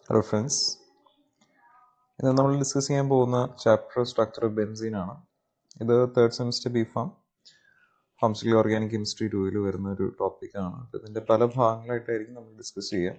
hello friends ഇന്ന് നമ്മൾ discuss ചെയ്യാൻ പോകുന്ന ചാപ്റ്റർ സ്ട്രക്ചർ ഓഫ് ബെൻസീൻ ആണ് ഇത് third semester B pharm pharmaceutical organic chemistry ടൂവിൽ വരുന്ന ഒരു ടോപ്പിക്കാണ് അപ്പോൾ ഇതിൻ്റെ പല ഭാഗങ്ങളായിട്ടായിരിക്കും നമ്മൾ ഡിസ്കസ് ചെയ്യുക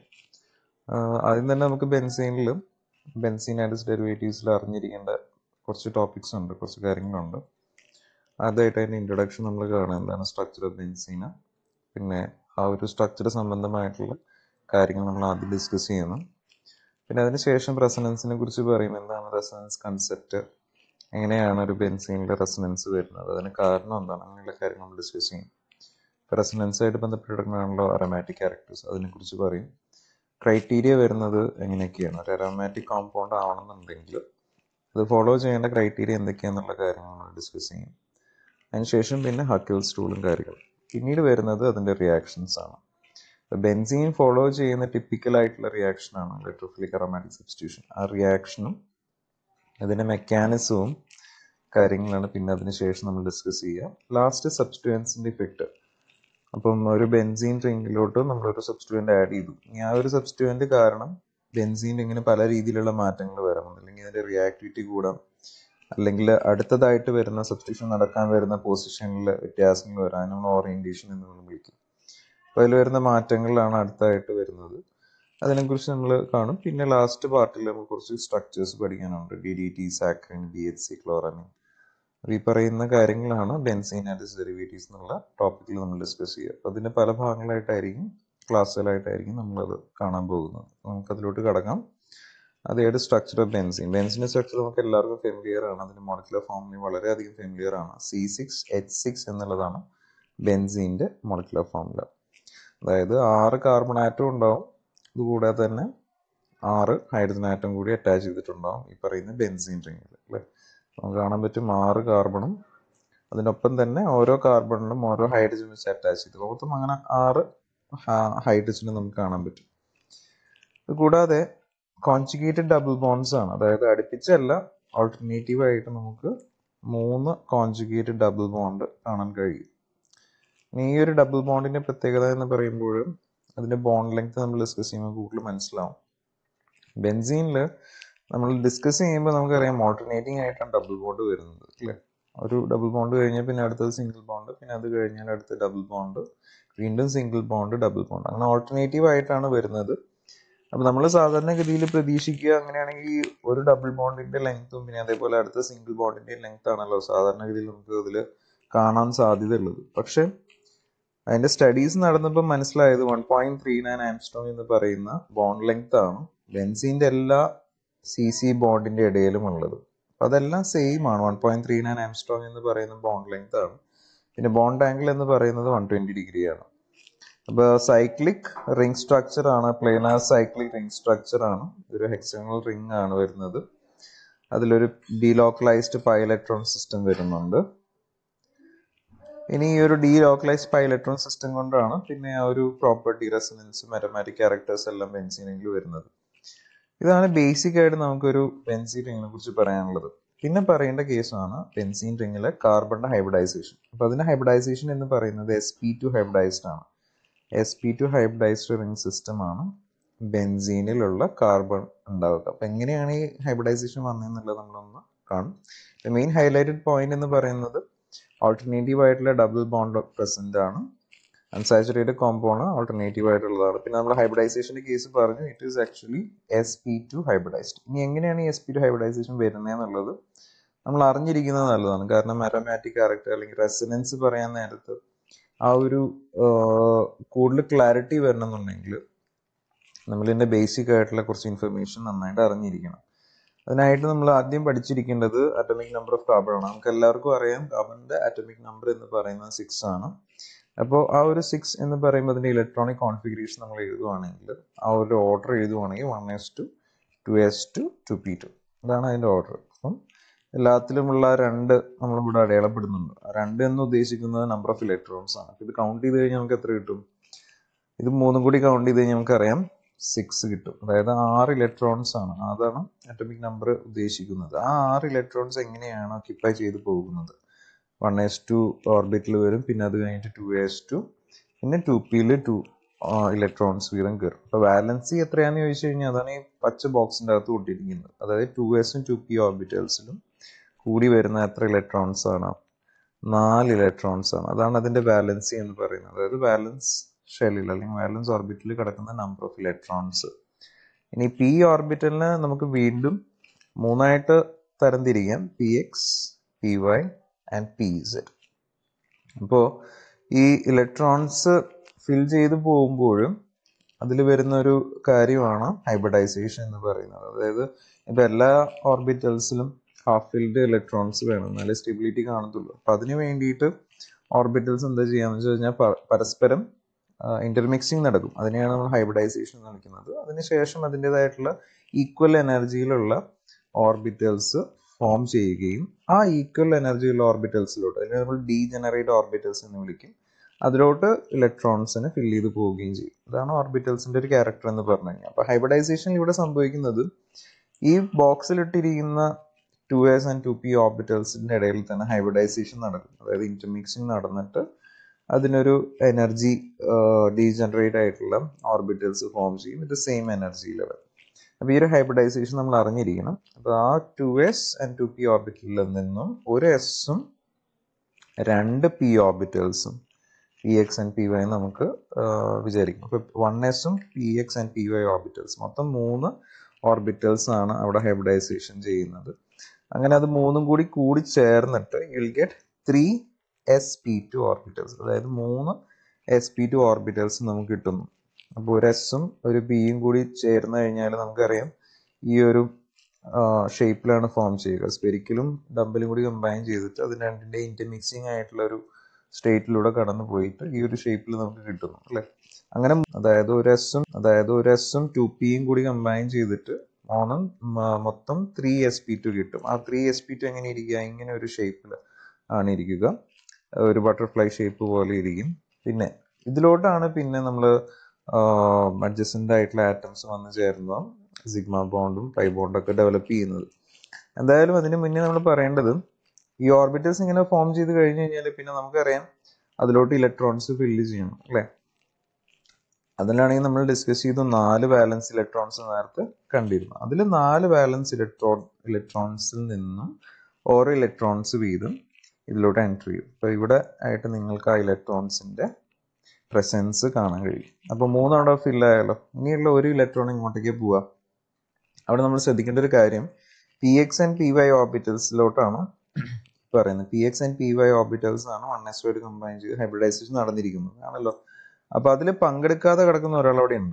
ആഹ് ആദ്യം തന്നെ നമുക്ക് ബെൻസീനിൽ ബെൻസീൻ ആൻഡ് ഇസ് ഡെറിവേറ്റീവ്സിൽ അറിഞ്ഞിരിക്കേണ്ട കുറച്ച് ടോപ്പിക്സ് ഉണ്ട് കുറച്ച് കാര്യങ്ങളുണ്ട് ആദ്യമായിട്ട് അതിൻ്റെ ഇൻട്രൊഡക്ഷൻ നമ്മൾ കാണുക എന്താണ് സ്ട്രക്ചർ ഓഫ് ബെൻസീന് പിന്നെ ആ ഒരു സ്ട്രക്ചർ സംബന്ധമായിട്ടുള്ള കാര്യങ്ങൾ നമ്മൾ ആദ്യം ഡിസ്കസ് ചെയ്യുന്നു പിന്നെ അതിനുശേഷം റെസനൻസിനെ കുറിച്ച് പറയും എന്താണ് റെസനൻസ് കൺസെപ്റ്റ് എങ്ങനെയാണ് ഒരു ബെൻസീനിലെ റെസനൻസ് വരുന്നത് അതിന് കാരണം എന്താണ് അങ്ങനെയുള്ള കാര്യങ്ങൾ നമ്മൾ ഡിസ്കസ് ചെയ്യും ഇപ്പോൾ റെസനൻസായിട്ട് ബന്ധപ്പെട്ടിട്ടാണല്ലോ അറമാറ്റിക് ക്യാരക്ടേഴ്സ് അതിനെക്കുറിച്ച് പറയും ക്രൈറ്റീരിയ വരുന്നത് എങ്ങനെയൊക്കെയാണ് ഒരു അറമാറ്റിക് കോമ്പൗണ്ട് ആവണമെന്നുണ്ടെങ്കിൽ അത് ഫോളോ ചെയ്യേണ്ട ക്രൈറ്റീരിയ എന്തൊക്കെയാണെന്നുള്ള കാര്യങ്ങൾ നമ്മൾ ഡിസ്കസ് ചെയ്യും അതിനുശേഷം പിന്നെ ഹക്കിൾസ് ടൂളും കാര്യങ്ങളും പിന്നീട് വരുന്നത് അതിൻ്റെ റിയാക്ഷൻസ് ആണ് ബെൻസീൻ ഫോളോ ചെയ്യുന്ന ടിപ്പിക്കൽ ആയിട്ടുള്ള റിയാക്ഷൻ ആണ് ഇലക്ട്രോഫിലിക് അറോമാറ്റിക് സബ്സ്റ്റിറ്റ്യൂഷൻ ആ റിയാക്ഷനും അതിൻ്റെ മെക്കാനിസവും കാര്യങ്ങളാണ് പിന്നെ അതിന് ശേഷം നമ്മൾ ഡിസ്കസ് ചെയ്യുക ലാസ്റ്റ് സബ്സ്റ്റുവൻസിൻ്റെ ഇഫക്റ്റ് അപ്പം ഒരു ബെൻസീൻ റിങ്ങിലോട്ട് നമ്മളൊരു സബ്സ്റ്റുവൻ്റ് ആഡ് ചെയ്തു ഇനി ആ ഒരു സബ്സ്റ്റുവൻ്റ് കാരണം ബെൻസീൻ ഇങ്ങനെ പല രീതിയിലുള്ള മാറ്റങ്ങൾ വരാം അല്ലെങ്കിൽ അതിൻ്റെ റിയാക്ടിവിറ്റി കൂടാം അല്ലെങ്കിൽ അടുത്തതായിട്ട് വരുന്ന സബ്സ്റ്റിറ്റ്യൂഷൻ നടക്കാൻ വരുന്ന പൊസിഷനിൽ വ്യത്യാസങ്ങൾ വരാൻ നമ്മൾ ഓറിയൻറ്റേഷൻ എന്ന് നമ്മൾ വിളിക്കും അപ്പോൾ അതിൽ വരുന്ന മാറ്റങ്ങളാണ് അടുത്തായിട്ട് വരുന്നത് അതിനെക്കുറിച്ച് നമ്മൾ കാണും പിന്നെ ലാസ്റ്റ് പാർട്ടിൽ നമുക്ക് കുറച്ച് സ്ട്രക്ചേഴ്സ് പഠിക്കാനുണ്ട് D D T saccharin B H C chloramine അപ്പോൾ ഈ പറയുന്ന കാര്യങ്ങളാണ് ബെൻസീൻ ആൻഡ് ഇസ് ഡെറിവേറ്റീവ്സ് എന്നുള്ള ടോപ്പിക്കിൽ നമ്മൾ ഡിസ്കസ് ചെയ്യുക അപ്പോൾ അതിൻ്റെ പല ഭാഗങ്ങളായിട്ടായിരിക്കും ക്ലാസ്സുകളായിട്ടായിരിക്കും നമ്മളത് കാണാൻ പോകുന്നത് നമുക്കതിലോട്ട് കടക്കാം അതേത് സ്ട്രക്ചർ ഓഫ് ബെൻസിൻ ബെൻസിന്റെ സ്ട്രക്ചർ നമുക്ക് എല്ലാവർക്കും ഫെമിലിയർ ആണ് അതിന്റെ മോളിക്കുലർ ഫോമിൽ വളരെയധികം ഫെമിലിയർ ആണ് സി സിക്സ് എച്ച് സിക്സ് എന്നുള്ളതാണ് ബെൻസീൻ്റെ മോളിക്കുലർ ഫോമുല അതായത് ആറ് കാർബൺ ആറ്റം ഉണ്ടാവും ഇതുകൂടാതെ തന്നെ ആറ് ഹൈഡ്രജൻ ആറ്റം കൂടി അറ്റാച്ച് ചെയ്തിട്ടുണ്ടാവും ഈ പറയുന്ന ബെൻസീൻ റിങ്ങിൽ അല്ലേ നമുക്ക് കാണാൻ പറ്റും ആറ് കാർബണും അതിനൊപ്പം തന്നെ ഓരോ കാർബണിനും ഓരോ ഹൈഡ്രജൻ വെച്ച് അറ്റാച്ച് ചെയ്ത് മൊത്തം അങ്ങനെ ആറ് ഹൈഡ്രജനും നമുക്ക് കാണാൻ പറ്റും ഇത് കൂടാതെ കോൺജുഗേറ്റഡ് ഡബിൾ ബോൺസ് ആണ് അതായത് അടുപ്പിച്ചല്ല ഓൾട്ടർനേറ്റീവ് ആയിട്ട് നമുക്ക് മൂന്ന് കോൺജുഗേറ്റഡ് ഡബിൾ ബോണ്ട് കാണാൻ കഴിയും ഇനി ഈ ഒരു ഡബിൾ ബോണ്ടിന്റെ പ്രത്യേകത എന്ന് പറയുമ്പോൾ അതിന്റെ ബോണ്ട് ലെങ്ത് നമ്മൾ ഡിസ്കസ് ചെയ്യുമ്പോൾ കൂടുതൽ മനസ്സിലാവും ബെൻസീനിൽ നമ്മൾ ഡിസ്കസ് ചെയ്യുമ്പോൾ നമുക്കറിയാം ഓൾട്ടർനേറ്റിംഗ് ആയിട്ടാണ് ഡബിൾ ബോണ്ട് വരുന്നത് അല്ലേ ഒരു ഡബിൾ ബോണ്ട് കഴിഞ്ഞാൽ പിന്നെ അടുത്തത് സിംഗിൾ ബോണ്ട് പിന്നെ അത് കഴിഞ്ഞാൽ അടുത്ത ഡബിൾ ബോണ്ട് വീണ്ടും സിംഗിൾ ബോണ്ട് ഡബിൾ ബോണ്ട് അങ്ങനെ ഓൾട്ടർനേറ്റീവ് ആയിട്ടാണ് വരുന്നത് അപ്പൊ നമ്മൾ സാധാരണഗതിയിൽ പ്രതീക്ഷിക്കുക അങ്ങനെയാണെങ്കിൽ ഒരു ഡബിൾ ബോണ്ടിന്റെ ലെങ്ത്തും പിന്നെ അതേപോലെ അടുത്ത സിംഗിൾ ബോണ്ടിന്റെ ലെങ്ത് ആണല്ലോ സാധാരണഗതിയിൽ നമുക്ക് അതിൽ കാണാൻ സാധ്യതയുള്ളത് പക്ഷെ അതിന്റെ സ്റ്റഡീസ് നടന്നപ്പോൾ മനസ്സിലായത് one point three nine angstrom എന്ന് പറയുന്ന ബോണ്ട് ലെങ്ത് ആണ് ബെൻസിന്റെ എല്ലാ സി സി ബോണ്ടിന്റെ ഇടയിലും ഉള്ളത് അപ്പൊ അതെല്ലാം സെയിം ആണ് one point three nine angstrom എന്ന് പറയുന്ന ബോണ്ട് ലെങ്ത് ആണ് പിന്നെ ബോണ്ട് ആംഗിൾ എന്ന് പറയുന്നത് വൺ ട്വന്റി ഡിഗ്രി ആണ് അപ്പോൾ സൈക്ലിക് റിംഗ് സ്ട്രക്ചർ ആണ് പ്ലേനാർ സൈക്ലിക് റിംഗ് സ്ട്രക്ചർ ആണ് ഇതൊരു ഹെക്സണൽ റിംഗ് ആണ് വരുന്നത് അതിലൊരു ഡീലോക്കലൈസ്ഡ് പൈ ഇലക്ട്രോൺ സിസ്റ്റം വരുന്നുണ്ട് ഇനി ഈ ഒരു ഡീലോക്കലൈസ്ഡ് പൈ ഇലക്ട്രോൺ സിസ്റ്റം കൊണ്ടാണ് പിന്നെ ആ ഒരു പ്രോപ്പർട്ടി റെസനൻസ് മാത്തമാറ്റിക് ക്യാരക്ടേഴ്സ് എല്ലാം ബെൻസീനിൽ വരുന്നത് ഇതാണ് ബേസിക് ആയിട്ട് നമുക്കൊരു ബെൻസീൻ റിങ്ങിനെ കുറിച്ച് പറയാനുള്ളത് പിന്നെ പറയേണ്ട കേസാണ് ബെൻസീൻ റിങ്ങിലെ കാർബണിന്റെ ഹൈബ്രിഡൈസേഷൻ അപ്പൊ അതിന്റെ ഹൈബ്രിഡൈസേഷൻ എന്ന് പറയുന്നത് എസ് പി ടു ഹൈബ്രിഡൈസ്ഡ് ആണ് S P two hybridized ring system ആണ് ബെൻസീനിലുള്ള കാർബൺ ഉണ്ടാവുക അപ്പം എങ്ങനെയാണ് ഈ ഹൈബ്രിഡൈസേഷൻ വന്നതെന്നുള്ളത് നമ്മളൊന്ന് കാണും മെയിൻ ഹൈലൈറ്റഡ് പോയിന്റ് എന്ന് പറയുന്നത് ഓൾട്ടർനേറ്റീവ് ആയിട്ടുള്ള ഡബിൾ ബോണ്ട് പ്രസന്റ് ആണ് അൺസാച്ചുറേറ്റഡ് കോമ്പൗണ്ട് ഓൾട്ടർനേറ്റീവ് ആയിട്ടുള്ളതാണ് പിന്നെ നമ്മൾ ഹൈബ്രിഡൈസേഷന്റെ കേസ് പറഞ്ഞു it is actually S P two hybridized ഇനി എങ്ങനെയാണ് ഈ എസ് പി ടു ഹൈബ്രിഡൈസേഷൻ വരുന്നതെന്നുള്ളത് നമ്മൾ അറിഞ്ഞിരിക്കുന്നത് നല്ലതാണ് കാരണം അരോമാറ്റിക് ക്യാരക്ടർ അല്ലെങ്കിൽ റെസിഡൻസ് പറയാൻ നേരത്ത് ആ ഒരു കൂടുതൽ ക്ലാരിറ്റി വരണമെന്നുണ്ടെങ്കിൽ നമ്മളിതിൻ്റെ ബേസിക് ആയിട്ടുള്ള കുറച്ച് ഇൻഫർമേഷൻ നന്നായിട്ട് അറിഞ്ഞിരിക്കണം അതിനായിട്ട് നമ്മൾ ആദ്യം പഠിച്ചിരിക്കേണ്ടത് അറ്റോമിക് നമ്പർ ഓഫ് കാർബൺ ആണ് നമുക്ക് എല്ലാവർക്കും അറിയാം കാർബണിന്റെ അറ്റോമിക് നമ്പർ എന്ന് പറയുന്നത് സിക്സ് ആണ് അപ്പോൾ ആ ഒരു സിക്സ് എന്ന് പറയുമ്പോൾ അതിൻ്റെ ഇലക്ട്രോണിക് കോൺഫിഗറേഷൻ നമ്മൾ എഴുതുവാണെങ്കിൽ ആ ഒരു ഓർഡർ എഴുതുവാണെങ്കിൽ one S two two S two two P two അതാണ് അതിൻ്റെ ഓർഡർ അപ്പം എല്ലാത്തിലുമുള്ള രണ്ട് നമ്മളിവിടെ അടയാളപ്പെടുന്നുണ്ട് രണ്ട് എന്ന് ഉദ്ദേശിക്കുന്നത് നമ്പർ ഓഫ് ഇലക്ട്രോൺസ് ആണ് ഇത് കൗണ്ട് ചെയ്ത് കഴിഞ്ഞാൽ നമുക്ക് എത്ര കിട്ടും ഇത് മൂന്നും കൂടി കൗണ്ട് ചെയ്ത് കഴിഞ്ഞാൽ നമുക്കറിയാം സിക്സ് കിട്ടും അതായത് ആറ് ഇലക്ട്രോൺസ് ആണ് അതാണ് അറ്റോമിക് നമ്പർ ഉദ്ദേശിക്കുന്നത് ആ ആറ് ഇലക്ട്രോൺസ് എങ്ങനെയാണ് ഒക്യുപ്പൈ ചെയ്ത് പോകുന്നത് വൺ എസ് ടു ഓർബിറ്റിൽ വരും പിന്നെ അത് കഴിഞ്ഞിട്ട് ടു എസ് ടു പിന്നെ ടു പിയിൽ ടു ഇലക്ട്രോൺസ് വീതം കയറും അപ്പോൾ വാലൻസി എത്രയാണെന്ന് ചോദിച്ചു കഴിഞ്ഞാൽ അതാണ് ഈ പച്ച ബോക്സിൻ്റെ അകത്ത് കൂട്ടിയിരിക്കുന്നത് അതായത് ടു എസും ടു പി ഓർബിറ്റൽസിലും കൂടി വരുന്ന എത്ര ഇലക്ട്രോൺസ് ആണ് നാല് ഇലക്ട്രോൺസ് ആണ് അതാണ് അതിൻ്റെ വാലൻസി എന്ന് പറയുന്നത് അതായത് വാലൻസ് ഷെല്ലിൽ അല്ലെങ്കിൽ വാലൻസ് ഓർബിറ്റലിൽ കിടക്കുന്ന നമ്പർ ഓഫ് ഇലക്ട്രോൺസ് ഇനി പി ഓർബിറ്റലിന് നമുക്ക് വീണ്ടും മൂന്നായിട്ട് തരംതിരിക്കാം P X P Y and P Z അപ്പോൾ ഈ ഇലക്ട്രോൺസ് ഫിൽ ചെയ്ത് പോകുമ്പോഴും അതിൽ വരുന്ന ഒരു കാര്യമാണ് ഹൈബ്രിഡൈസേഷൻ എന്ന് പറയുന്നത് അതായത് ഇപ്പം എല്ലാ ഓർബിറ്റൽസിലും ഹാഫ് ഫിൽഡ് ഇലക്ട്രോൺസ് വേണം എന്നാലേ സ്റ്റെബിലിറ്റി കാണത്തുള്ളൂ അപ്പം അതിന് വേണ്ടിയിട്ട് ഓർബിറ്റൽസ് എന്താ ചെയ്യാന്ന് വെച്ച് കഴിഞ്ഞാൽ പരസ്പരം ഇന്റർമിക്സിങ് നടക്കും അതിനെയാണ് നമ്മൾ ഹൈബ്രിഡൈസേഷൻ എന്ന് വിളിക്കുന്നത് അതിനുശേഷം അതിൻ്റെതായിട്ടുള്ള ഈക്വൽ എനർജിയിലുള്ള ഓർബിറ്റൽസ് ഫോം ചെയ്യുകയും ആ ഈക്വൽ എനർജിയുള്ള ഓർബിറ്റൽസിലോട്ട് അതിനെ നമ്മൾ ഡീജനറേറ്റ് ഓർബിറ്റൽസ് എന്ന് വിളിക്കും അതിലോട്ട് ഇലക്ട്രോൺസിനെ ഫിൽ ചെയ്ത് പോവുകയും ചെയ്യും അതാണ് ഓർബിറ്റൽസിന്റെ ഒരു ക്യാരക്ടർ എന്ന് പറഞ്ഞു കഴിഞ്ഞാൽ അപ്പോൾ ഹൈബ്രിഡൈസേഷൻ ഇവിടെ സംഭവിക്കുന്നത് ഈ ബോക്സിലിട്ടിരിക്കുന്ന two S and two P ഓർബിറ്റൽസിന്റെ ഇടയിൽ തന്നെ ഹൈബ്രിഡൈസേഷൻ നടക്കും അതായത് ഇന്റർമിക്സിങ് നടന്നിട്ട് അതിനൊരു എനർജി ഡീജനറേറ്റ് ആയിട്ടുള്ള ഓർബിറ്റൽസ് ഫോം ചെയ്യും ഇത് സെയിം എനർജി ലെവൽ അപ്പോൾ ഈ ഒരു ഹൈബ്രിഡൈസേഷൻ നമ്മൾ അറിഞ്ഞിരിക്കണം അപ്പോൾ ആ two S and two P ഓർബിറ്റലിൽ നിന്നും ഒരു എസും രണ്ട് പി ഓർബിറ്റൽസും P X and P Y നമുക്ക് വിചാരിക്കും അപ്പോൾ വൺ എസും P X and P Y orbitals മൊത്തം മൂന്ന് ഓർബിറ്റൽസ് ആണ് അവിടെ ഹൈബ്രിഡൈസേഷൻ ചെയ്യുന്നത് അങ്ങനെ അത് മൂന്നും കൂടി കൂടി ചേർന്നിട്ട് you will get three S P two orbitals അതായത് മൂന്ന് എസ് പി ടു ഓർബിറ്റൽസ് നമുക്ക് കിട്ടുന്നു അപ്പോൾ ഒരു എസും ഒരു പിയും കൂടി ചേർന്ന് കഴിഞ്ഞാൽ നമുക്കറിയാം ഈ ഒരു ഷേപ്പിലാണ് ഫോം ചെയ്യുക സ്പെരിക്കലും ഡബിലും കൂടി കമ്പൈൻ ചെയ്തിട്ട് അത് രണ്ടിൻ്റെ ഇൻറ്റർമിക്സിങ് ആയിട്ടുള്ള ഒരു സ്റ്റേറ്റിലൂടെ കടന്നു പോയിട്ട് ഈ ഒരു ഷേപ്പിൽ നമുക്ക് കിട്ടുന്നു അല്ലേ അങ്ങനെ അതായത് ഒരു എസും അതായത് ഒരു എസും ടു പിയും കൂടി കമ്പൈൻ ചെയ്തിട്ട് ഓണം മൊത്തം ത്രീ എസ് പി ടു കിട്ടും ആ ത്രീ എസ് പി ടു എങ്ങനെ ഇരിക്കുക ഇങ്ങനെ ഒരു ഷേപ്പിൽ ആണ് ഇരിക്കുക ഒരു ബട്ടർഫ്ലൈ ഷേപ്പ് പോലെ ഇരിക്കും പിന്നെ ഇതിലോട്ടാണ് പിന്നെ നമ്മൾ അഡ്ജസ്റ്റൻ്റ് ആയിട്ടുള്ള ആറ്റംസ് വന്ന് ചേർന്നതും സിഗ്മ ബോണ്ടും പൈ ബോണ്ടൊക്കെ ഡെവലപ്പ് ചെയ്യുന്നത് എന്തായാലും അതിന് മുന്നേ നമ്മൾ പറയേണ്ടത് ഈ ഓർബിറ്റൽസ് ഇങ്ങനെ ഫോം ചെയ്ത് കഴിഞ്ഞ് കഴിഞ്ഞാൽ പിന്നെ നമുക്കറിയാം അതിലോട്ട് ഇലക്ട്രോൺസ് ഫില്ല് ചെയ്യണം അല്ലേ അതിലാണെങ്കിൽ നമ്മൾ ഡിസ്കസ് ചെയ്തു നാല് വാലൻസ് ഇലക്ട്രോൺസ് നേരത്തെ കണ്ടിരുന്നു അതിൽ നാല് വാലൻസ് ഇലക്ട്രോൺ ഇലക്ട്രോൺസിൽ നിന്നും ഓരോ ഇലക്ട്രോൺസ് വീതം ഇതിലോട്ട് എൻട്രി ചെയ്യും അപ്പോൾ ഇവിടെ ആയിട്ട് നിങ്ങൾക്ക് ആ ഇലക്ട്രോൺസിൻ്റെ പ്രസൻസ് കാണാൻ കഴിയും അപ്പോൾ മൂന്നവിടെ ഫില്ലായാലോ ഇനിയുള്ള ഒരു ഇലക്ട്രോൺ ഇങ്ങോട്ടേക്ക് പോവുക അവിടെ നമ്മൾ ശ്രദ്ധിക്കേണ്ട ഒരു കാര്യം P X and P Y ഓർബിറ്റൽസിലോട്ടാണ് പറയുന്നത് P X and P Y orbitals ആണ് വൺ എസ് ആയിട്ട് കമ്പൈൻ ചെയ്ത് ഹൈബ്രിഡൈസേഷൻ നടന്നിരിക്കുന്നത് ആണല്ലോ അപ്പോൾ അതിൽ പങ്കെടുക്കാതെ കിടക്കുന്ന ഒരാൾ അവിടെ ഉണ്ട്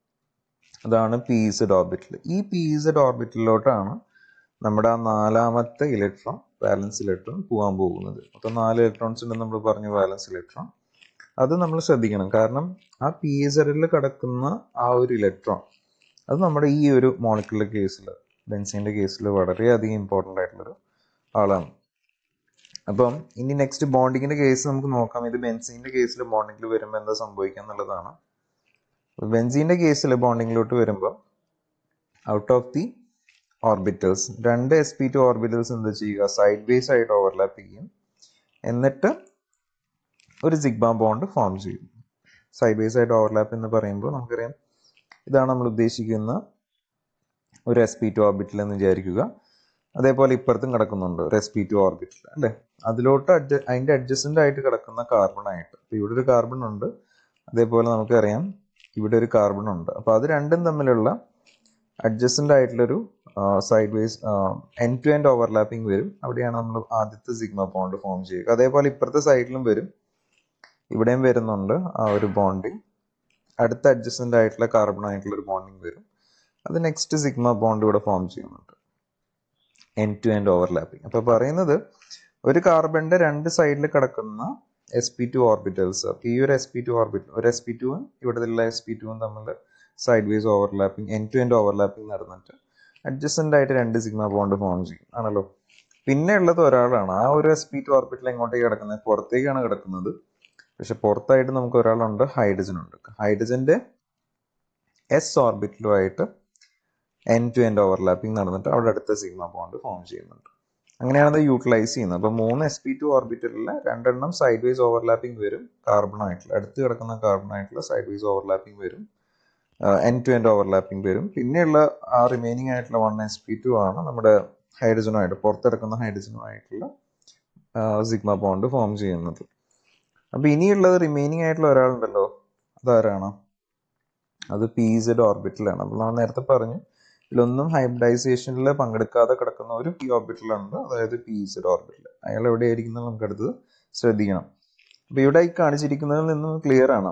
അതാണ് പി ഇസഡ് ഓർബിറ്റൽ ഈ പി ഇസഡ് ഓർബിറ്റലിലോട്ടാണ് നമ്മുടെ ആ നാലാമത്തെ ഇലക്ട്രോൺ ബാലൻസ് ഇലക്ട്രോൺ പോകാൻ പോകുന്നത് മൊത്തം നാല് ഇലക്ട്രോൺസ് ഉണ്ടെന്ന് നമ്മൾ പറഞ്ഞു ബാലൻസ് ഇലക്ട്രോൺ അത് നമ്മൾ ശ്രദ്ധിക്കണം കാരണം ആ പി ഇസഡിൽ കിടക്കുന്ന ആ ഒരു ഇലക്ട്രോൺ അത് നമ്മുടെ ഈ ഒരു മോളിക്കുലർ കേസിൽ ബെൻസിൻ്റെ കേസിൽ വളരെയധികം ഇമ്പോർട്ടൻ്റ് ആയിട്ടുള്ളൊരു ആളാണ് അപ്പം ഇനി നെക്സ്റ്റ് ബോണ്ടിങ്ങിന്റെ കേസ് നമുക്ക് നോക്കാം ഇത് ബെൻസീന്റെ കേസിൽ ബോണ്ടിങ്ങിൽ വരുമ്പോൾ എന്താ സംഭവിക്കുക എന്നുള്ളതാണ് ബെൻസീന്റെ കേസിൽ ബോണ്ടിങ്ങിലോട്ട് വരുമ്പോൾ ഔട്ട് ഓഫ് ദി ഓർബിറ്റൽസ് രണ്ട് എസ് പി ടു ഓർബിറ്റൽസ് എന്താ ചെയ്യുക സൈഡ് ബേസ് ആയിട്ട് ഓവർലാപ്പ് ചെയ്യും എന്നിട്ട് ഒരു സിഗ്മ ബോണ്ട് ഫോം ചെയ്യും സൈഡ് ബേസ് ആയിട്ട് ഓവർലാപ്പ് എന്ന് പറയുമ്പോൾ നമുക്കറിയാം ഇതാണ് നമ്മൾ ഉദ്ദേശിക്കുന്ന ഒരു എസ് പി ടു ഓർബിറ്റൽ എന്ന് വിചാരിക്കുക അതേപോലെ ഇപ്പുറത്തും കിടക്കുന്നുണ്ട് ഒരു എസ് പി ടു ഓർബിറ്റൽ അല്ലേ അതിലോട്ട് അഡ്ജ അതിൻ്റെ അഡ്ജസ്റ്റൻ്റ് ആയിട്ട് കിടക്കുന്ന കാർബൺ ആയിട്ട് അപ്പോൾ ഇവിടെ ഒരു കാർബൺ ഉണ്ട് അതേപോലെ നമുക്കറിയാം ഇവിടെ ഒരു കാർബൺ ഉണ്ട് അപ്പോൾ അത് രണ്ടും തമ്മിലുള്ള അഡ്ജസ്റ്റൻ്റ് ആയിട്ടുള്ളൊരു sideways end to end overlapping വരും അവിടെയാണ് നമ്മൾ ആദ്യത്തെ സിഗ്മ ബോണ്ട് ഫോം ചെയ്യുക അതേപോലെ ഇപ്പുറത്തെ സൈഡിലും വരും ഇവിടെയും വരുന്നുണ്ട് ആ ഒരു ബോണ്ടിങ് അടുത്ത അഡ്ജസ്റ്റൻ്റ് ആയിട്ടുള്ള കാർബൺ ആയിട്ടുള്ള ഒരു ബോണ്ടിങ് വരും അത് നെക്സ്റ്റ് സിഗ്മ ബോണ്ട് ഇവിടെ ഫോം ചെയ്യുന്നുണ്ട് എൻ ടു എൻഡ് ഓവർലാപ്പിംഗ് അപ്പോൾ പറയുന്നത് ഒരു കാർബണിന്റെ രണ്ട് സൈഡിൽ കിടക്കുന്ന എസ് പി ടു ഓർബിറ്റൽസ് അപ്പോൾ ഈ ഒരു എസ് പി ടു ഓർബിറ്റൽ ഒരു എസ് പി ടുവും ഇവിടുത്തെ എസ് പി ടുവും തമ്മിൽ sideways overlapping end to end overlapping നടന്നിട്ട് അഡ്ജസ്റ്റൻ്റ് ആയിട്ട് രണ്ട് സിഗ്മ ബോണ്ട് ഫോം ചെയ്യും ആണല്ലോ പിന്നെ ഉള്ളത് ഒരാളാണ് ആ ഒരു എസ് പി ടു ഓർബിറ്റൽ എങ്ങോട്ടേക്ക് കിടക്കുന്നത് പുറത്തേക്കാണ് കിടക്കുന്നത് പക്ഷെ പുറത്തായിട്ട് നമുക്ക് ഒരാളുണ്ട് ഹൈഡ്രജൻ ഉണ്ട് ഹൈഡ്രജന്റെ എസ് ഓർബിറ്റലുമായിട്ട് എൻ ടു എൻഡ് ഓവർലാപ്പിംഗ് നടന്നിട്ട് അവിടെ അടുത്ത സിഗ്മ ബോണ്ട് ഫോം ചെയ്യുന്നുണ്ട് അങ്ങനെയാണ് അത് യൂട്ടിലൈസ് ചെയ്യുന്നത് അപ്പോൾ മൂന്ന് എസ് പി ടു ഓർബിറ്റലിൽ രണ്ടെണ്ണം സൈഡ് വൈസ് ഓവർലാപ്പിംഗ് വരും കാർബൺ ആയിട്ടുള്ള അടുത്ത് കിടക്കുന്ന കാർബൺ ആയിട്ടുള്ള സൈഡ് വൈസ് ഓവർലാപ്പിംഗ് വരും എൻ ടു എൻഡ് ഓവർലാപ്പിംഗ് വരും പിന്നെയുള്ള ആ റിമൈനിങ് ആയിട്ടുള്ള വൺ എസ് പി ടു ആണ് നമ്മുടെ ഹൈഡ്രജനുമായിട്ട് പുറത്തെടുക്കുന്ന ഹൈഡ്രജനുമായിട്ടുള്ള സിഗ്മ ബോണ്ട് ഫോം ചെയ്യുന്നത് അപ്പോൾ ഇനിയുള്ളത് റിമൈനിങ് ആയിട്ടുള്ള ഒരാളുണ്ടല്ലോ അതാരാണ് അത് പി സെഡ് ഓർബിറ്റലാണ് അപ്പോൾ നമ്മൾ നേരത്തെ പറഞ്ഞു ഇതിലൊന്നും ഹൈബ്രിഡൈസേഷനിൽ പങ്കെടുക്കാതെ കിടക്കുന്ന ഒരു പി ഓർബിറ്റലുണ്ട് അതായത് പി സെഡ് ഓർബിറ്റൽ അയാൾ എവിടെയായിരിക്കുന്നത് നമുക്ക് അടുത്ത് ശ്രദ്ധിക്കണം അപ്പോൾ ഇവിടെ ഈ കാണിച്ചിരിക്കുന്നതിൽ നിന്നും ക്ലിയർ ആണ്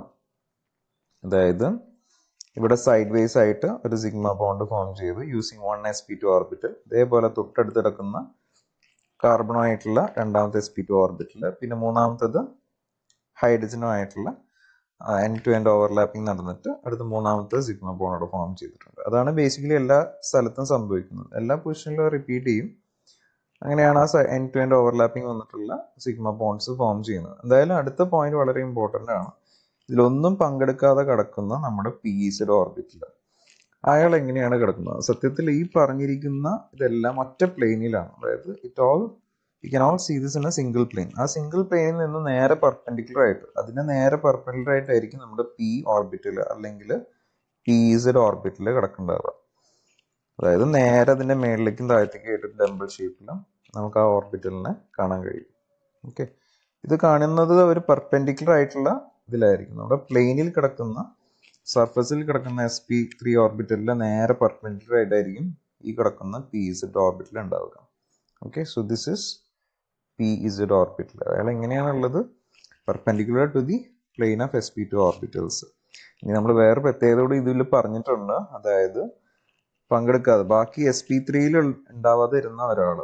അതായത് ഇവിടെ സൈഡ് വേസ് ആയിട്ട് ഒരു സിഗ്മ ബോണ്ട് ഫോം ചെയ്ത് using one S P two orbital ഇതേപോലെ തൊട്ടടുത്ത് കിടക്കുന്ന കാർബണോ ആയിട്ടുള്ള രണ്ടാമത്തെ എസ് പി ടു ഓർബിറ്റൽ പിന്നെ മൂന്നാമത്തത് ഹൈഡ്രജനോ ആയിട്ടുള്ള എൻ ടു എൻഡ് ഓവർലാപ്പിംഗ് നടന്നിട്ട് അടുത്ത മൂന്നാമത്തെ സിഗ്മ ബോണോട് ഫോം ചെയ്തിട്ടുണ്ട് അതാണ് ബേസിക്കലി എല്ലാ സ്ഥലത്തും സംഭവിക്കുന്നത് എല്ലാ പൊസിഷനിലും റിപ്പീറ്റ് ചെയ്യും അങ്ങനെയാണ് ആ എൻ ടു എൻഡ് ഓവർലാപ്പിംഗ് വന്നിട്ടുള്ള സിഗ്മ ബോൺസ് ഫോം ചെയ്യുന്നത് എന്തായാലും അടുത്ത പോയിന്റ് വളരെ ഇമ്പോർട്ടൻ്റ് ആണ് ഇതിലൊന്നും പങ്കെടുക്കാതെ കിടക്കുന്ന നമ്മുടെ പി ഇസഡ് ഓർബിറ്റിൽ അയാൾ എങ്ങനെയാണ് കിടക്കുന്നത് സത്യത്തിൽ ഈ പറഞ്ഞിരിക്കുന്ന ഇതെല്ലാം ഒറ്റ പ്ലെയിനിലാണ് അതായത് it all you can all see this in a single plane ആ സിംഗിൾ പ്ലെയിനിൽ നിന്ന് നേരെ പെർപെൻഡിക്കുലർ ആയിട്ട് അതിന് നേരെ പെർപെൻഡിക്കുലർ ആയിട്ടായിരിക്കും നമ്മുടെ പി ഓർബിറ്റിൽ അല്ലെങ്കിൽ പി ഇസഡ് ഓർബിറ്റിൽ കിടക്കേണ്ടത് അതായത് നേരെ അതിന്റെ മേളിലേക്കും താഴത്തേക്കും ആയിട്ട് ഡംബിൾ ഷേപ്പിലും നമുക്ക് ആ ഓർബിറ്റലിനെ കാണാൻ കഴിയും ഓക്കെ ഇത് കാണുന്നത് ഒരു പെർപെൻഡിക്കുലർ ആയിട്ടുള്ള ഇതിലായിരിക്കും നമ്മുടെ പ്ലെയിനിൽ കിടക്കുന്ന സർഫസിൽ കിടക്കുന്ന എസ് പി ത്രീ ഓർബിറ്റലിൽ നേരെ പെർപെൻഡിക്കുലർ ആയിട്ടായിരിക്കും ഈ കിടക്കുന്ന പി ഇസഡ് ഓർബിറ്റൽ ഉണ്ടാവുക okay so this is P Z orbital അയാൾ എങ്ങനെയാണുള്ളത് perpendicular to the plane of S P two orbitals ഇനി നമ്മൾ വേറെ പ്രത്യേകതയോട് ഇതിൽ പറഞ്ഞിട്ടുണ്ട് അതായത് പങ്കെടുക്കാതെ ബാക്കി എസ് പി ത്രീയിൽ ഉണ്ടാവാതെ ഇരുന്ന ഒരാൾ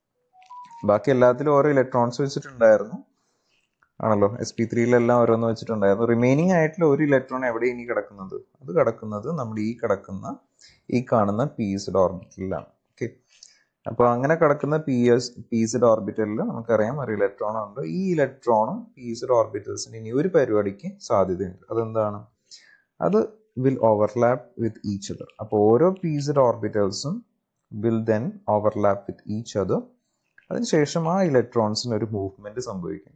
ബാക്കി എല്ലാത്തിലും ഓരോ ഇലക്ട്രോൺസ് വെച്ചിട്ടുണ്ടായിരുന്നു ആണല്ലോ എസ് പി ത്രീയിലെല്ലാം ഓരോന്ന് വെച്ചിട്ടുണ്ടായിരുന്നു റിമൈനിങ് ആയിട്ടുള്ള ഒരു ഇലക്ട്രോൺ എവിടെ ഇനി കിടക്കുന്നത് അത് കിടക്കുന്നത് നമ്മുടെ ഈ കിടക്കുന്ന ഈ കാണുന്ന പി ഇസഡ് ഓർബിറ്റലിലാണ് ഓക്കെ അപ്പോൾ അങ്ങനെ കിടക്കുന്ന പി എസ് പി ഇസഡ് ഓർബിറ്റലിൽ നമുക്കറിയാം ഒരു ഇലക്ട്രോൺ ഉണ്ട് ഈ ഇലക്ട്രോണും പി ഇസഡ് ഓർബിറ്റൽസിന് ഇനി ഒരു പരിപാടിക്ക് സാധ്യതയുണ്ട് അതെന്താണ് അത് will overlap with each other അപ്പോൾ ഓരോ പി ഇസഡ് ഓർബിറ്റൽസും will then overlap with each other അതിനുശേഷം ആ ഇലക്ട്രോൺസിന് ഒരു മൂവ്മെന്റ് സംഭവിക്കും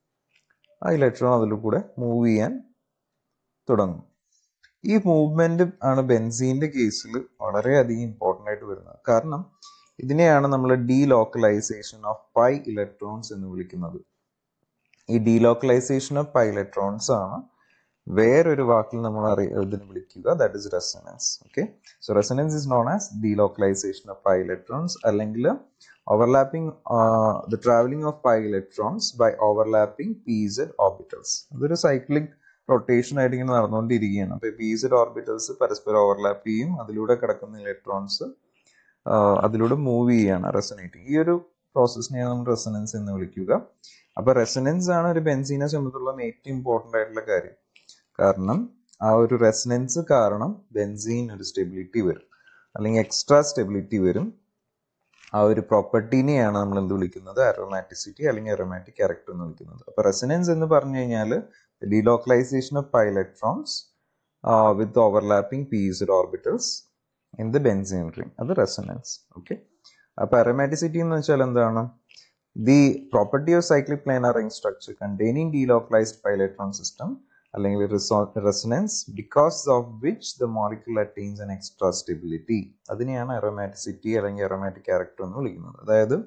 ആ ഇലക്ട്രോൺ അതിലൂടെ മൂവ് ചെയ്യാൻ തുടങ്ങും ഈ മൂവ്മെന്റ് ആണ് ബെൻസീന്റെ കേസിൽ വളരെയധികം ഇമ്പോർട്ടൻ്റ് ആയിട്ട് വരുന്നത് കാരണം ഇതിനെയാണ് നമ്മൾ ഡീലോക്കലൈസേഷൻ ഓഫ് പൈ ഇലക്ട്രോൺസ് എന്ന് വിളിക്കുന്നത് ഈ ഡീലോക്കലൈസേഷൻ ഓഫ് പൈ ഇലക്ട്രോൺസ് ആണ് വേറൊരു വാക്കിൽ നമ്മൾ അറി ഇതിന് വിളിക്കുക that is resonance okay so resonance is known as delocalization of pi electrons അല്ലെങ്കിൽ overlapping the traveling of pi electrons by overlapping P Z orbitals അതൊരു സൈക്ലിക് റൊട്ടേഷൻ ആയിട്ട് ഇങ്ങനെ നടന്നുകൊണ്ടിരിക്കുകയാണ് അപ്പോൾ പി സെഡ് ഓർബിറ്റൽസ് പരസ്പരം ഓവർലാപ്പ് ചെയ്യും അതിലൂടെ കിടക്കുന്ന ഇലക്ട്രോൺസ് അതിലൂടെ മൂവ് ചെയ്യാണ് റെസനേറ്റിംഗ് ഈ ഒരു പ്രോസസ്സിനെയാണ് നമ്മൾ റെസനൻസ് എന്ന് വിളിക്കുക അപ്പോൾ റെസനൻസ് ആണ് ഒരു ബെൻസീനെ സംബന്ധിച്ചുള്ള ഏറ്റവും ഇമ്പോർട്ടൻ്റ് ആയിട്ടുള്ള കാര്യം കാരണം ആ ഒരു റെസനൻസ് കാരണം ബെൻസീൻ ഒരു സ്റ്റെബിലിറ്റി വരും അല്ലെങ്കിൽ എക്സ്ട്രാ സ്റ്റെബിലിറ്റി വരും ആ ഒരു പ്രോപ്പർട്ടീനെയാണ് നമ്മൾ എന്ത് വിളിക്കുന്നത് അരോമാറ്റിസിറ്റി അല്ലെങ്കിൽ അരോമാറ്റിക് ക്യാരക്ടർ എന്ന് വിളിക്കുന്നത് അപ്പോൾ റെസനൻസ് എന്ന് പറഞ്ഞു കഴിഞ്ഞാൽ delocalization of pi electrons with overlapping pieced orbitals in the benzene ring അത് റെസനൻസ് ഓക്കെ അപ്പോൾ അരോമാറ്റിസിറ്റി എന്ന് വെച്ചാൽ എന്താണ് the property of cyclic planar ring structure containing delocalized pi electron system അല്ലെങ്കിൽ resonance because of which the molecule attains an extra stability അതിനെയാണ് aromaticity അല്ലെങ്കിൽ aromatic character എന്ന് വിളിക്കുന്നത് അതായത്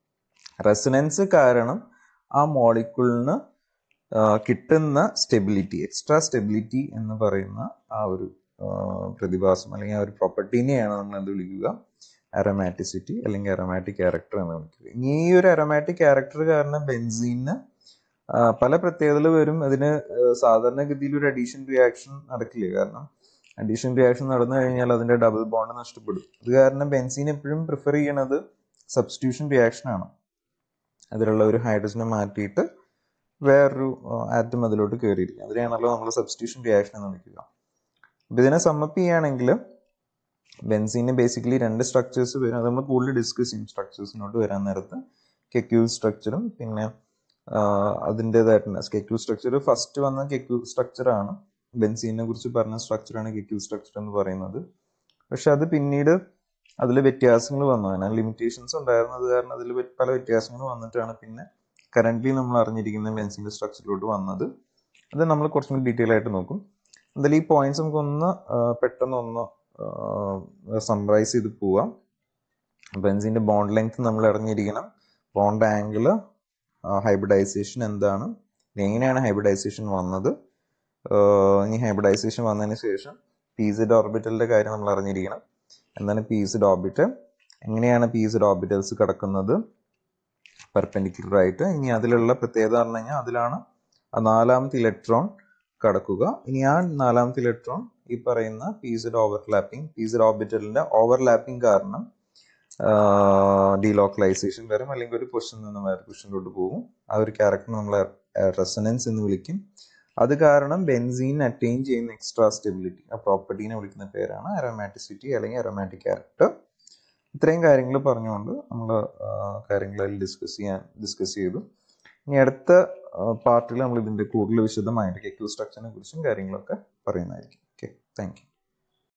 റെസനൻസ് കാരണം ആ മോളിക്യൂളിന് കിട്ടുന്ന സ്റ്റെബിലിറ്റി എക്സ്ട്രാ സ്റ്റെബിലിറ്റി എന്ന് പറയുന്ന ആ ഒരു പ്രതിഭാസം അല്ലെങ്കിൽ ആ ഒരു പ്രോപ്പർട്ടീനെയാണ് നമ്മൾ എന്ത് വിളിക്കുക അരോമാറ്റിസിറ്റി അല്ലെങ്കിൽ അരോമാറ്റിക് ക്യാരക്ടർ എന്ന് വിളിക്കുക ഇനി ഈ ഒരു അരോമാറ്റിക് ക്യാരക്ടർ കാരണം ബെൻസീന് പല പ്രത്യേകതകൾ വരും അതിന് സാധാരണഗതിയിൽ ഒരു അഡീഷൻ റിയാക്ഷൻ നടക്കില്ല കാരണം അഡീഷൻ റിയാക്ഷൻ നടന്നു കഴിഞ്ഞാൽ അതിന്റെ ഡബിൾ ബോണ്ട് നഷ്ടപ്പെടും അത് കാരണം ബെൻസീൻ എപ്പോഴും പ്രിഫർ ചെയ്യണത് സബ്സ്റ്റിറ്റ്യൂഷൻ റിയാക്ഷൻ ആണ് അതിലുള്ള ഒരു ഹൈഡ്രജനെ മാറ്റിയിട്ട് വേറൊരു ആറ്റം അതിലോട്ട് കയറിയിരിക്കും അതിനെയാണല്ലോ നമ്മൾ സബ്സ്റ്റിറ്റ്യൂഷൻ റിയാക്ഷൻ എന്ന് വിളിക്കുക അപ്പം ഇതിനെ സമ്മപ്പ് ചെയ്യുകയാണെങ്കിൽ ബെൻസീന് ബേസിക്കലി രണ്ട് സ്ട്രക്ചേഴ്സ് വരും അത് നമ്മൾ കൂടുതൽ ഡിസ്കസ് ചെയ്യും സ്ട്രക്ചേഴ്സിനോട്ട് വരാൻ നേരത്ത് കെക്യൂൾ സ്ട്രക്ചറും പിന്നെ അതിൻ്റെതായിട്ടുള്ള കെക്യൂ സ്ട്രക്ചർ ഫസ്റ്റ് വന്ന കെക്യൂ സ്ട്രക്ചർ ആണ് ബെൻസീനെ കുറിച്ച് പറഞ്ഞ സ്ട്രക്ചറാണ് കെക്യൂ സ്ട്രക്ചർ എന്ന് പറയുന്നത് പക്ഷെ അത് പിന്നീട് അതിൽ വ്യത്യാസങ്ങൾ വന്നു അതിന് ലിമിറ്റേഷൻസ് ഉണ്ടായിരുന്നത് കാരണം അതിൽ പല വ്യത്യാസങ്ങൾ വന്നിട്ടാണ് പിന്നെ കറൻ്റ്ലി നമ്മൾ അറിഞ്ഞിരിക്കുന്ന ബെൻസിൻ്റെ സ്ട്രക്ചറിലോട്ട് വന്നത് അത് നമ്മൾ കുറച്ചും കൂടി ഡീറ്റെയിൽ ആയിട്ട് നോക്കും എന്തായാലും ഈ പോയിന്റ്സ് നമുക്കൊന്ന് ആ, പെട്ടെന്ന് ഒന്ന് സമ്മറൈസ് ചെയ്ത് പോവാം ബെൻസിൻ്റെ ബോണ്ട് ലെങ്ത് നമ്മൾ അറിഞ്ഞിരിക്കണം ബോണ്ട് ആംഗിൾ ഹൈബ്രിഡൈസേഷൻ എന്താണ് ഇനി എങ്ങനെയാണ് ഹൈബ്രിഡൈസേഷൻ വന്നത് ആഹ് ഇനി ഹൈബ്രിഡൈസേഷൻ വന്നതിന് ശേഷം പി സെഡ് ഓർബിറ്റലിൻ്റെ കാര്യം നമ്മൾ അറിഞ്ഞിരിക്കണം എന്താണ് പി സെഡ് ഓർബിറ്റൽ എങ്ങനെയാണ് പി സെഡ് ഓർബിറ്റൽസ് കിടക്കുന്നത് പെർപെൻഡിക്കുലർ ആയിട്ട് ഇനി അതിലുള്ള പ്രത്യേകത പറഞ്ഞു കഴിഞ്ഞാൽ അതിലാണ് ആ നാലാമത്തെ ഇലക്ട്രോൺ കടക്കുക ഇനി ആ നാലാമത്തെ ഇലക്ട്രോൺ ഈ പറയുന്ന P Z overlapping P Z ഓർബിറ്റലിന്റെ ഓവർലാപ്പിംഗ് കാരണം ഡീലോക്കലൈസേഷൻ വരും അല്ലെങ്കിൽ ഒരു പൊസിഷൻ നിന്ന് വേറെ പൊസിഷനിലോട്ട് പോകും ആ ഒരു ക്യാരക്ടർ നമ്മൾ റെസനൻസ് എന്ന് വിളിക്കും അത് കാരണം ബെൻസീൻ അറ്റൈൻ ചെയ്യുന്ന എക്സ്ട്രാ സ്റ്റെബിലിറ്റി ആ പ്രോപ്പർട്ടീനെ വിളിക്കുന്ന പേരാണ് അരോമാറ്റിസിറ്റി അല്ലെങ്കിൽ അരോമാറ്റിക് ക്യാരക്ടർ ഇത്രയും കാര്യങ്ങൾ പറഞ്ഞുകൊണ്ട് നമ്മൾ കാര്യങ്ങളിൽ ഡിസ്കസ് ചെയ്യാൻ ഡിസ്കസ് ചെയ്തു ഇനി അടുത്ത പാർട്ടിൽ നമ്മൾ ഇതിൻ്റെ കൂടുതൽ വിശദമായിട്ട് കെക്യൂ സ്ട്രക്ചറിനെ കുറിച്ചും കാര്യങ്ങളൊക്കെ പറയുന്നതായിരിക്കും ഓക്കെ താങ്ക് യു